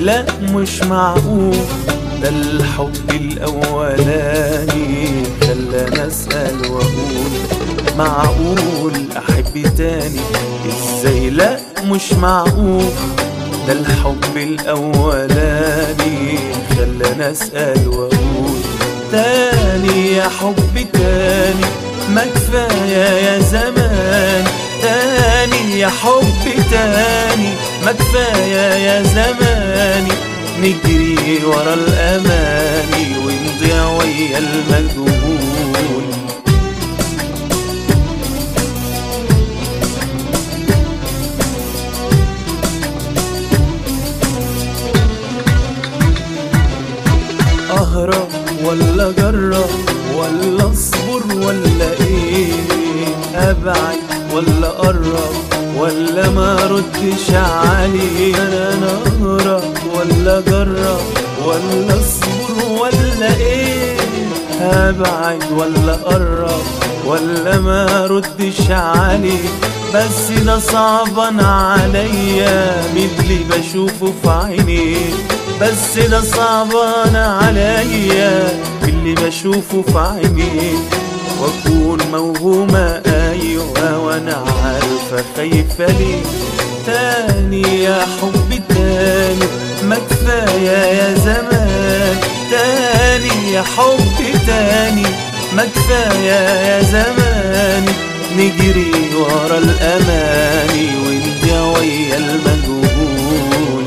لا مش معقول ده الحب الأولاني خلاني أسأل وأقول معقول أحب تاني إزاي لا مش معقول ده الحب الأولاني خلاني أسأل وأقول تاني يا حب تاني ما كفاية يا زمان تاني يا حب تاني ما كفاية يا زماني نجري ورا الأماني ونضيع ويا المجهول أهرب ولا جرب ولا اصبر ولا ايه ابعد ولا اقرب ولا ما ردش عليه انا اهرب ولا جرب ولا اصبر ولا ايه ابعد ولا اقرب ولا ما ردش عليه بس ده صعبان عليا من اللي بشوفه في عينيه بس ده صعبان عليا اللي بشوفه في عينيه واكون موهومة ايوه وانا عارفة خايفة ليه تاني يا حب تاني ما كفاية يا زمان تاني يا حب تاني ما كفاية يا زماني نجري ورا الأماني ونضيع ويا المجهول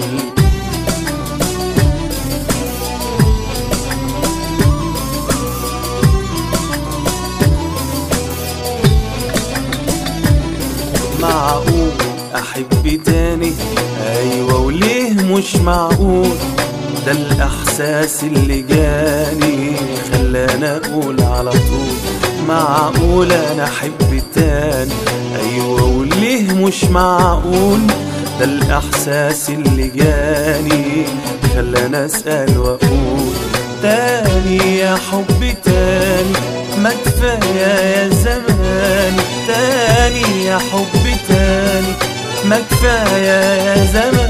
معقول احب تاني ايوه وليه مش معقول ده الاحساس اللي جاني خلاني اقول على طول معقول انا احب تاني ايوه وليه مش معقول ده الاحساس اللي جاني خلاني اسال واقول تاني يا حب تاني ما كفايه يا زمان تاني يا حب تاني ما كفايه يا زمان